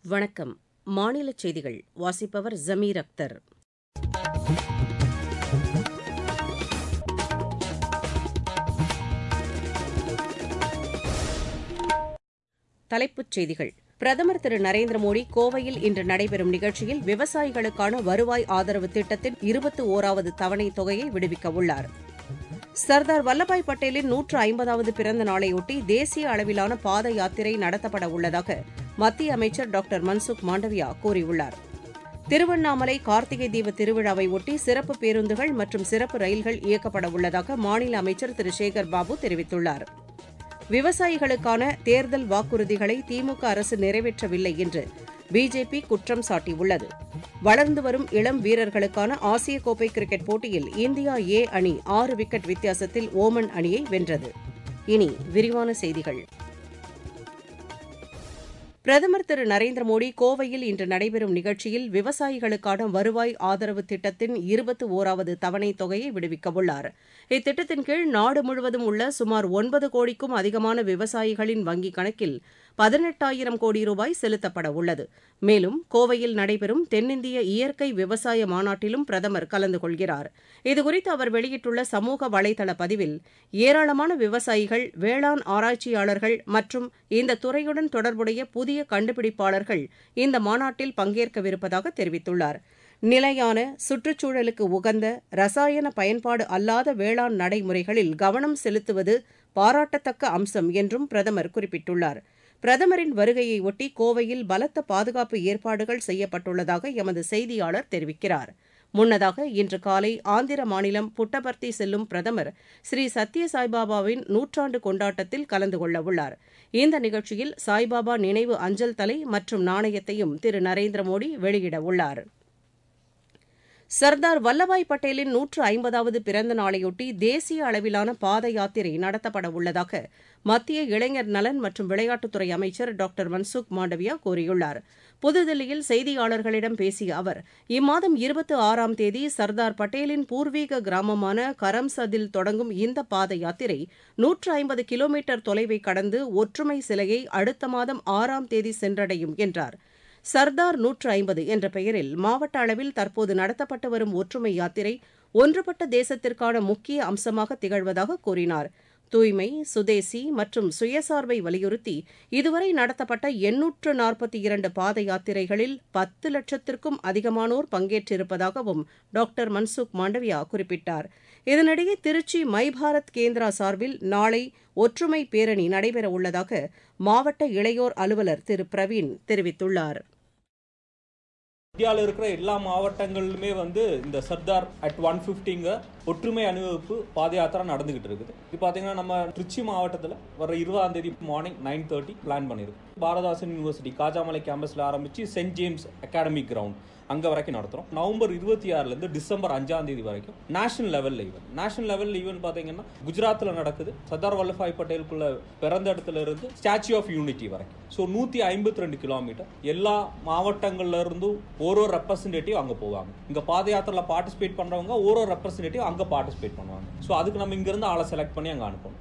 வணக்கம் மாநிலச் செய்திகள் வாசிப்பவர் ஜமீர் அக்தர் தலைப்புச் செய்திகள் பிரதமர் திரு நரேந்திர மோடி கோவையில் இன்று நடைபெறும் நிகழ்ச்சியில் விவசாயிகளுக்கான வருவாய் ஆதரவு திட்டத்தின் இருபத்தி ஒராவது தவணைத் தொகையை விடுவிக்க உள்ளார் சர்தார் வல்லபாய் பட்டேலின் நூற்று ஐம்பதாவது பிறந்த நாளையொட்டி தேசிய அளவிலான பாத யாத்திரை நடத்தப்பட உள்ளதாக மத்திய அமைச்சர் டாக்டர் மன்சுக் மாண்டவியா கூறியுள்ளார் திருவண்ணாமலை கார்த்திகை தீப திருவிழாவை ஒட்டி சிறப்பு பேருந்துகள் மற்றும் சிறப்பு ரயில்கள் இயக்கப்பட உள்ளதாக மாநில அமைச்சர் திரு சேகர் பாபு தெரிவித்துள்ளார் விவசாயிகளுக்கான தேர்தல் வாக்குறுதிகளை திமுக அரசு நிறைவேற்றவில்லை என்று பிஜேபி குற்றம் சாட்டியுள்ளது வளர்ந்து வரும் இளம் வீரர்களுக்கான ஆசிய கோப்பை கிரிக்கெட் போட்டியில் இந்தியா ஏ அணி ஆறு விக்கெட் வித்தியாசத்தில் ஓமன் அணியை வென்றது இனி விரிவான செய்திகள் பிரதமர் திரு நரேந்திர மோடி கோவையில் இன்று நடைபெறும் நிகழ்ச்சியில் விவசாயிகளுக்கான வருவாய் ஆதரவு திட்டத்தின் இருபத்தி ஒராவது தவணைத் தொகையை விடுவிக்கவுள்ளார் இத்திட்டத்தின் கீழ் நாடு முழுவதும் உள்ள சுமார் ஒன்பது கோடிக்கும் அதிகமான விவசாயிகளின் வங்கிக் கணக்கில் பதினெட்டாயிரம் கோடி ரூபாய் செலுத்தப்பட உள்ளது மேலும் கோவையில் நடைபெறும் தென்னிந்திய இயற்கை விவசாய மாநாட்டிலும் பிரதமர் கலந்து கொள்கிறார் இதுகுறித்து அவர் வெளியிட்டுள்ள சமூக வலைதள பதிவில் ஏராளமான விவசாயிகள் வேளாண் ஆராய்ச்சியாளர்கள் மற்றும் இந்த துறையுடன் தொடர்புடைய புதிய கண்டுபிடிப்பாளர்கள் இந்த மாநாட்டில் பங்கேற்கவிருப்பதாக தெரிவித்துள்ளார் நிலையான சுற்றுச்சூழலுக்கு உகந்த ரசாயன பயன்பாடு அல்லாத வேளாண் நடைமுறைகளில் கவனம் செலுத்துவது பாராட்டத்தக்க அம்சம் என்றும் பிரதமர் குறிப்பிட்டுள்ளார் பிரதமரின் வருகையை ஒட்டி கோவையில் பலத்த பாதுகாப்பு ஏற்பாடுகள் செய்யப்பட்டுள்ளதாக எமது செய்தியாளர் தெரிவிக்கிறார் முன்னதாக இன்று காலை ஆந்திர மாநிலம் புட்டபர்த்தி செல்லும் பிரதமர் ஸ்ரீ சத்ய சாய்பாபாவின் நூற்றாண்டு கொண்டாட்டத்தில் கலந்து கொள்ளவுள்ளார் இந்த நிகழ்ச்சியில் சாய்பாபா நினைவு அஞ்சல் தலை மற்றும் நாணயத்தையும் திரு நரேந்திர மோடி வெளியிடவுள்ளார் சர்தார் வல்லபாய் பட்டேலின் நூற்று ஐம்பதாவது பிறந்த நாளையொட்டி தேசிய அளவிலான பாத யாத்திரை நடத்தப்பட உள்ளதாக மத்திய இளைஞர் நலன் மற்றும் விளையாட்டுத்துறை அமைச்சர் டாக்டர் மன்சுக் மாண்டவியா கூறியுள்ளார் புதுதில்லியில் செய்தியாளர்களிடம் பேசிய அவர் இம்மாதம் இருபத்தி ஆறாம் தேதி சர்தார் பட்டேலின் பூர்வீக கிராமமான கரம்சதில் தொடங்கும் இந்த பாத யாத்திரை நூற்று ஐம்பது கிலோமீட்டர் தொலைவை கடந்து ஒற்றுமை சிலையை அடுத்த மாதம் ஆறாம் தேதி சென்றடையும் என்றார் சர்தார் நூற்று ஐம்பது என்ற பெயரில் மாவட்ட அளவில் தற்போது நடத்தப்பட்டு வரும் ஒற்றுமை யாத்திரை ஒன்றுபட்ட தேசத்திற்கான முக்கிய அம்சமாக திகழ்வதாக கூறினார் தூய்மை சுதேசி மற்றும் சுயசார்பை வலியுறுத்தி இதுவரை நடத்தப்பட்ட எண்ணூற்று நாற்பத்தி இரண்டு பாத யாத்திரைகளில் பத்து லட்சத்திற்கும் அதிகமானோர் பங்கேற்றிருப்பதாகவும் டாக்டர் மன்சுக் மாண்டவியா குறிப்பிட்டார் இதனிடையே திருச்சி மை பாரத் கேந்திரா சார்பில் நாளை ஒற்றுமை பேரணி நடைபெறவுள்ளதாக மாவட்ட இளையோர் அலுவலர் திரு பிரவீன் தெரிவித்துள்ளார் இந்தியாவில் இருக்கிற எல்லா மாவட்டங்களிலுமே வந்து இந்த சர்தார் அட் ஒன் ஃபிஃப்டிங்க ஒற்றுமை அணிவகுப்பு பாத யாத்திரா நடந்துகிட்டு இருக்குது இப்போ பார்த்தீங்கன்னா நம்ம திருச்சி மாவட்டத்தில் வர இருபதாம் தேதி மார்னிங் நைன் தேர்ட்டி பிளான் பண்ணியிருக்கோம் பாரதாசன் யூனிவர்சிட்டி காஜாமலை கேம்பஸில் ஆரம்பித்து சென்ட் ஜேம்ஸ் அகாடமிக் கிரவுண்ட் அங்கே வரைக்கும் நடத்துகிறோம் நவம்பர் இருபத்தி ஆறுலேருந்து டிசம்பர் அஞ்சாம் தேதி வரைக்கும் நேஷனல் லெவலில் ஈவெண்ட் நேஷனல் லெவல் ஈவெண்ட் பார்த்தீங்கன்னா குஜராத்தில் நடக்குது சர்தார் வல்லபாய் பட்டேலுக்குள்ள பிறந்த இடத்துல இருந்து ஸ்டாச்சு ஆஃப் யூனிட்டி வரைக்கும் ஸோ நூற்றி ஐம்பத்தி ரெண்டு கிலோமீட்டர் எல்லா மாவட்டங்கள்ல இருந்தும் ஒரு ஒரு ரெப்ரஸன்டேட்டிவ் அங்கே போவாங்க இங்கே பாத யாத்திரையில் பார்ட்டிசிபேட் பண்ணுறவங்க ஒரு ஒரு ரெப்ரஸன்டேட்டிவ் அங்கே பார்ட்டிசிபேட் பண்ணுவாங்க ஸோ அதுக்கு நம்ம இங்கேருந்து ஆளை செலக்ட் பண்ணி அங்கே அனுப்பணும்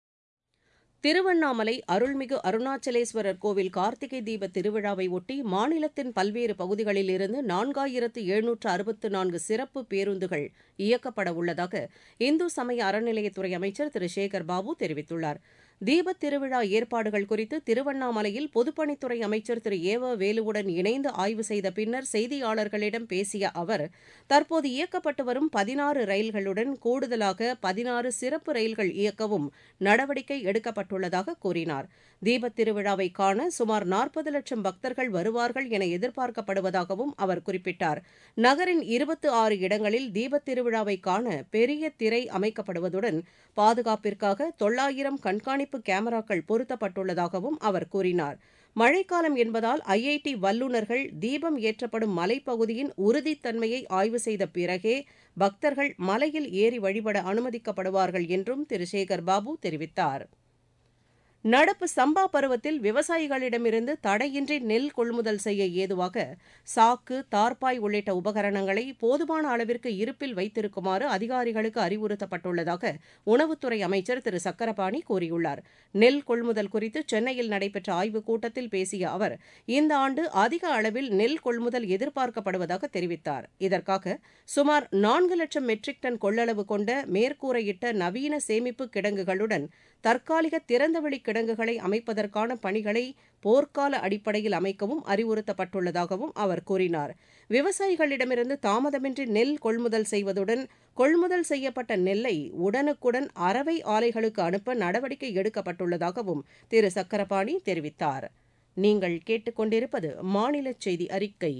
திருவண்ணாமலை அருள்மிகு அருணாச்சலேஸ்வரர் கோவில் கார்த்திகை தீப திருவிழாவை ஒட்டி மாநிலத்தின் பல்வேறு பகுதிகளில் இருந்து நான்காயிரத்து எழுநூற்று அறுபத்து நான்கு சிறப்பு பேருந்துகள் இயக்கப்பட உள்ளதாக இந்து சமய அறநிலையத்துறை அமைச்சர் திரு சேகர் பாபு தெரிவித்துள்ளார் தீபத் திருவிழா ஏற்பாடுகள் குறித்து திருவண்ணாமலையில் பொதுப்பணித்துறை அமைச்சர் திரு ஏவ வேலுவுடன் இணைந்து ஆய்வு செய்த பின்னர் செய்தியாளர்களிடம் பேசிய அவர் தற்போது இயக்கப்பட்டு வரும் பதினாறு ரயில்களுடன் கூடுதலாக பதினாறு சிறப்பு ரயில்கள் இயக்கவும் நடவடிக்கை எடுக்கப்பட்டுள்ளதாக கூறினார் தீபத் திருவிழாவை காண சுமார் நாற்பது லட்சம் பக்தர்கள் வருவார்கள் என எதிர்பார்க்கப்படுவதாகவும் அவர் குறிப்பிட்டார் நகரின் இருபத்து ஆறு இடங்களில் தீபத் திருவிழாவை காண பெரிய திரை அமைக்கப்படுவதுடன் பாதுகாப்பிற்காக தொள்ளாயிரம் கண்காணிப்பு கேமராக்கள் பொருத்தப்பட்டுள்ளதாகவும் அவர் கூறினார் மழைக்காலம் என்பதால் ஐஐடி வல்லுநர்கள் தீபம் ஏற்றப்படும் மலைப்பகுதியின் உறுதித்தன்மையை ஆய்வு செய்த பிறகே பக்தர்கள் மலையில் ஏறி வழிபட அனுமதிக்கப்படுவார்கள் என்றும் திரு சேகர் பாபு தெரிவித்தார் நடப்பு சம்பா பருவத்தில் விவசாயிகளிடமிருந்து தடையின்றி நெல் கொள்முதல் செய்ய ஏதுவாக சாக்கு தார்பாய் உள்ளிட்ட உபகரணங்களை போதுமான அளவிற்கு இருப்பில் வைத்திருக்குமாறு அதிகாரிகளுக்கு அறிவுறுத்தப்பட்டுள்ளதாக உணவுத்துறை அமைச்சர் திரு சக்கரபாணி கூறியுள்ளார் நெல் கொள்முதல் குறித்து சென்னையில் நடைபெற்ற ஆய்வுக் கூட்டத்தில் பேசிய அவர் இந்த ஆண்டு அதிக அளவில் நெல் கொள்முதல் எதிர்பார்க்கப்படுவதாக தெரிவித்தார் இதற்காக சுமார் நான்கு லட்சம் மெட்ரிக் டன் கொள்ளளவு கொண்ட மேற்கூரையிட்ட நவீன சேமிப்பு கிடங்குகளுடன் தற்காலிக திறந்தவெளி கிடங்குகளை அமைப்பதற்கான பணிகளை போர்க்கால அடிப்படையில் அமைக்கவும் அறிவுறுத்தப்பட்டுள்ளதாகவும் அவர் கூறினார் விவசாயிகளிடமிருந்து தாமதமின்றி நெல் கொள்முதல் செய்வதுடன் கொள்முதல் செய்யப்பட்ட நெல்லை உடனுக்குடன் அரவை ஆலைகளுக்கு அனுப்ப நடவடிக்கை எடுக்கப்பட்டுள்ளதாகவும் திரு சக்கரபாணி தெரிவித்தார் நீங்கள் கேட்டுக்கொண்டிருப்பது மாநில செய்தி அறிக்கை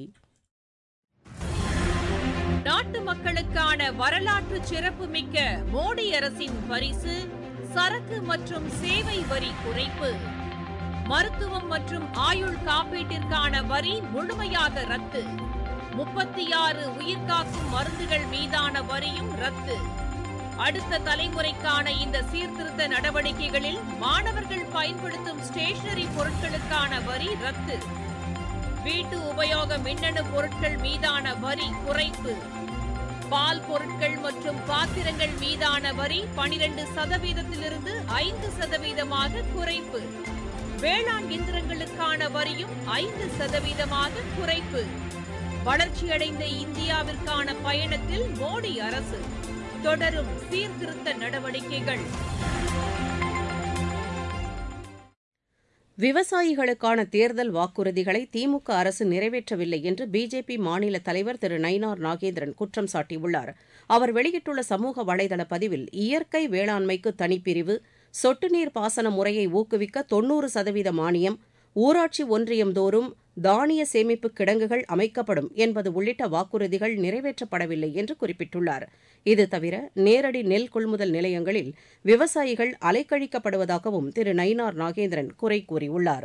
நாட்டு மக்களுக்கான வரலாற்று சிறப்புமிக்க மோடி அரசின் பரிசு சரக்கு மற்றும் சேவை வரி குறைப்பு மருத்துவம் மற்றும் ஆயுள் காப்பீட்டிற்கான வரி முழுமையாக ரத்து முப்பத்தி ஆறு உயிர்காக்கும் மருந்துகள் மீதான வரியும் ரத்து அடுத்த தலைமுறைக்கான இந்த சீர்திருத்த நடவடிக்கைகளில் மாணவர்கள் பயன்படுத்தும் ஸ்டேஷனரி பொருட்களுக்கான வரி ரத்து வீட்டு உபயோக மின்னணு பொருட்கள் மீதான வரி குறைப்பு பால் பொருட்கள் மற்றும் பாத்திரங்கள் மீதான வரி பனிரெண்டு சதவீதத்திலிருந்து ஐந்து சதவீதமாக குறைப்பு வேளாண் இயந்திரங்களுக்கான வரியும் ஐந்து சதவீதமாக குறைப்பு வளர்ச்சியடைந்த இந்தியாவிற்கான பயணத்தில் மோடி அரசு தொடரும் சீர்திருத்த நடவடிக்கைகள் விவசாயிகளுக்கான தேர்தல் வாக்குறுதிகளை திமுக அரசு நிறைவேற்றவில்லை என்று பிஜேபி மாநில தலைவர் திரு நயினார் நாகேந்திரன் குற்றம் சாட்டியுள்ளார் அவர் வெளியிட்டுள்ள சமூக வலைதள பதிவில் இயற்கை வேளாண்மைக்கு தனிப்பிரிவு சொட்டு நீர் பாசன முறையை ஊக்குவிக்க தொன்னூறு சதவீத மானியம் ஊராட்சி ஒன்றியம் தோறும் தானிய சேமிப்பு கிடங்குகள் அமைக்கப்படும் என்பது உள்ளிட்ட வாக்குறுதிகள் நிறைவேற்றப்படவில்லை என்று குறிப்பிட்டுள்ளார் இது தவிர நேரடி நெல் கொள்முதல் நிலையங்களில் விவசாயிகள் அலைக்கழிக்கப்படுவதாகவும் திரு நயினார் நாகேந்திரன் குறை கூறியுள்ளார்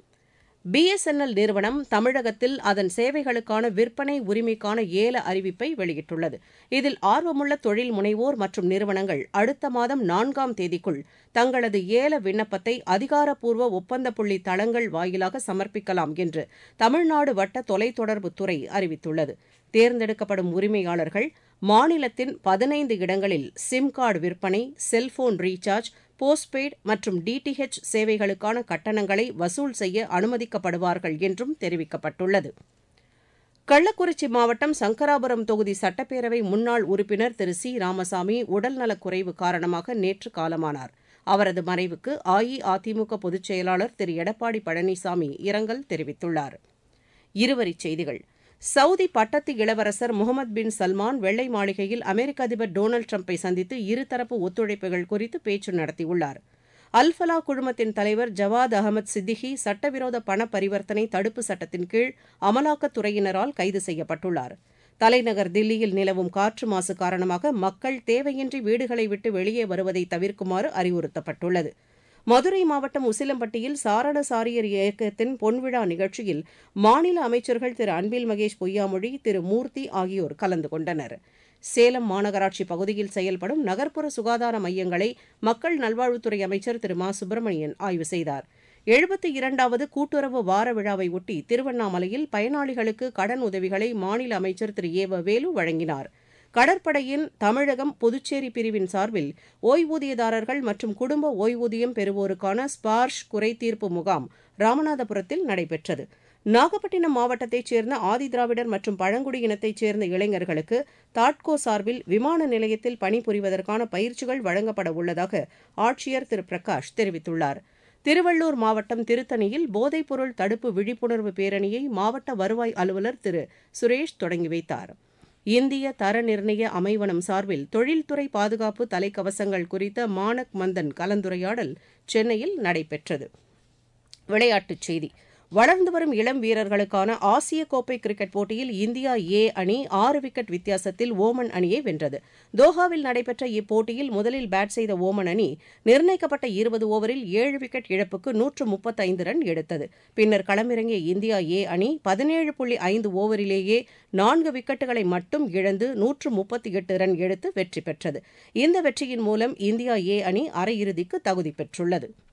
பிஎஸ்என்எல் நிறுவனம் தமிழகத்தில் அதன் சேவைகளுக்கான விற்பனை உரிமைக்கான ஏல அறிவிப்பை வெளியிட்டுள்ளது இதில் ஆர்வமுள்ள தொழில் முனைவோர் மற்றும் நிறுவனங்கள் அடுத்த மாதம் நான்காம் தேதிக்குள் தங்களது ஏல விண்ணப்பத்தை அதிகாரப்பூர்வ ஒப்பந்த புள்ளி தளங்கள் வாயிலாக சமர்ப்பிக்கலாம் என்று தமிழ்நாடு வட்ட தொலைத்தொடர்புத்துறை அறிவித்துள்ளது தேர்ந்தெடுக்கப்படும் உரிமையாளர்கள் மாநிலத்தின் பதினைந்து இடங்களில் சிம் கார்டு விற்பனை செல்போன் ரீசார்ஜ் போஸ்ட்பெய்டு மற்றும் டிடிஹெச் சேவைகளுக்கான கட்டணங்களை வசூல் செய்ய அனுமதிக்கப்படுவார்கள் என்றும் தெரிவிக்கப்பட்டுள்ளது கள்ளக்குறிச்சி மாவட்டம் சங்கராபுரம் தொகுதி சட்டப்பேரவை முன்னாள் உறுப்பினர் திரு சி ராமசாமி உடல்நலக்குறைவு காரணமாக நேற்று காலமானார் அவரது மறைவுக்கு அஇஅதிமுக பொதுச் செயலாளர் திரு எடப்பாடி பழனிசாமி இரங்கல் தெரிவித்துள்ளார் இருவரிச் செய்திகள் சவுதி பட்டத்து இளவரசர் முகமது பின் சல்மான் வெள்ளை மாளிகையில் அமெரிக்க அதிபர் டொனால்டு டிரம்பை சந்தித்து இருதரப்பு ஒத்துழைப்புகள் குறித்து பேச்சு நடத்தியுள்ளார் அல்ஃபலா குழுமத்தின் தலைவர் ஜவாத் அகமது சித்திகி சட்டவிரோத பண பரிவர்த்தனை தடுப்பு சட்டத்தின் கீழ் அமலாக்கத்துறையினரால் கைது செய்யப்பட்டுள்ளார் தலைநகர் தில்லியில் நிலவும் காற்று மாசு காரணமாக மக்கள் தேவையின்றி வீடுகளை விட்டு வெளியே வருவதை தவிர்க்குமாறு அறிவுறுத்தப்பட்டுள்ளது மதுரை மாவட்டம் உசிலம்பட்டியில் சாரணசாரியர் இயக்கத்தின் பொன்விழா நிகழ்ச்சியில் மாநில அமைச்சர்கள் திரு அன்பில் மகேஷ் பொய்யாமொழி திரு மூர்த்தி ஆகியோர் கலந்து கொண்டனர் சேலம் மாநகராட்சி பகுதியில் செயல்படும் நகர்ப்புற சுகாதார மையங்களை மக்கள் நல்வாழ்வுத்துறை அமைச்சர் திரு மா சுப்பிரமணியன் ஆய்வு செய்தார் எழுபத்தி இரண்டாவது கூட்டுறவு வார விழாவை ஒட்டி திருவண்ணாமலையில் பயனாளிகளுக்கு கடன் உதவிகளை மாநில அமைச்சர் திரு ஏ வ வேலு வழங்கினார் கடற்படையின் தமிழகம் புதுச்சேரி பிரிவின் சார்பில் ஓய்வூதியதாரர்கள் மற்றும் குடும்ப ஓய்வூதியம் பெறுவோருக்கான ஸ்பார்ஷ் குறைதீர்ப்பு முகாம் ராமநாதபுரத்தில் நடைபெற்றது நாகப்பட்டினம் மாவட்டத்தைச் சேர்ந்த ஆதிதிராவிடர் மற்றும் பழங்குடியினத்தைச் சேர்ந்த இளைஞர்களுக்கு தாட்கோ சார்பில் விமான நிலையத்தில் பணிபுரிவதற்கான பயிற்சிகள் வழங்கப்பட உள்ளதாக ஆட்சியர் திரு பிரகாஷ் தெரிவித்துள்ளார் திருவள்ளூர் மாவட்டம் திருத்தணியில் போதைப்பொருள் தடுப்பு விழிப்புணர்வு பேரணியை மாவட்ட வருவாய் அலுவலர் திரு சுரேஷ் தொடங்கி வைத்தார் இந்திய தர நிர்ணய அமைவனம் சார்பில் தொழில்துறை பாதுகாப்பு தலைக்கவசங்கள் குறித்த மானக் மந்தன் கலந்துரையாடல் சென்னையில் நடைபெற்றது விளையாட்டுச் செய்தி வளர்ந்து வரும் இளம் வீரர்களுக்கான ஆசிய கோப்பை கிரிக்கெட் போட்டியில் இந்தியா ஏ அணி ஆறு விக்கெட் வித்தியாசத்தில் ஓமன் அணியை வென்றது தோஹாவில் நடைபெற்ற இப்போட்டியில் முதலில் பேட் செய்த ஓமன் அணி நிர்ணயிக்கப்பட்ட இருபது ஓவரில் ஏழு விக்கெட் இழப்புக்கு நூற்று முப்பத்தைந்து ரன் எடுத்தது பின்னர் களமிறங்கிய இந்தியா ஏ அணி பதினேழு புள்ளி ஐந்து ஓவரிலேயே நான்கு விக்கெட்டுகளை மட்டும் இழந்து நூற்று முப்பத்தி எட்டு ரன் எடுத்து வெற்றி பெற்றது இந்த வெற்றியின் மூலம் இந்தியா ஏ அணி அரையிறுதிக்கு தகுதி பெற்றுள்ளது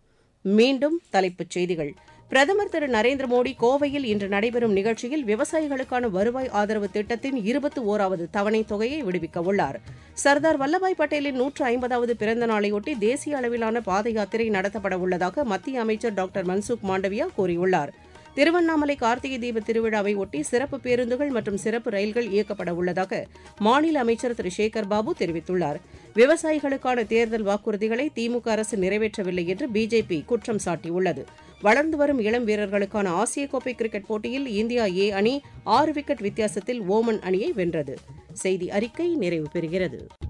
மீண்டும் தலைப்புச் செய்திகள் பிரதமர் திரு நரேந்திர மோடி கோவையில் இன்று நடைபெறும் நிகழ்ச்சியில் விவசாயிகளுக்கான வருவாய் ஆதரவு திட்டத்தின் இருபத்தி ஓராவது தவணைத் தொகையை விடுவிக்க உள்ளார் சர்தார் வல்லபாய் பட்டேலின் நூற்று ஐம்பதாவது பிறந்த நாளையொட்டி தேசிய அளவிலான பாத யாத்திரை நடத்தப்பட உள்ளதாக மத்திய அமைச்சர் டாக்டர் மன்சுக் மாண்டவியா கூறியுள்ளார் திருவண்ணாமலை கார்த்திகை தீப திருவிழாவை ஒட்டி சிறப்பு பேருந்துகள் மற்றும் சிறப்பு ரயில்கள் இயக்கப்பட உள்ளதாக மாநில அமைச்சர் திரு சேகர் பாபு தெரிவித்துள்ளார் விவசாயிகளுக்கான தேர்தல் வாக்குறுதிகளை திமுக அரசு நிறைவேற்றவில்லை என்று பிஜேபி குற்றம் சாட்டியுள்ளது வளர்ந்து வரும் இளம் வீரர்களுக்கான ஆசிய கோப்பை கிரிக்கெட் போட்டியில் இந்தியா ஏ அணி ஆறு விக்கெட் வித்தியாசத்தில் ஓமன் அணியை வென்றது செய்தி அறிக்கை நிறைவு பெறுகிறது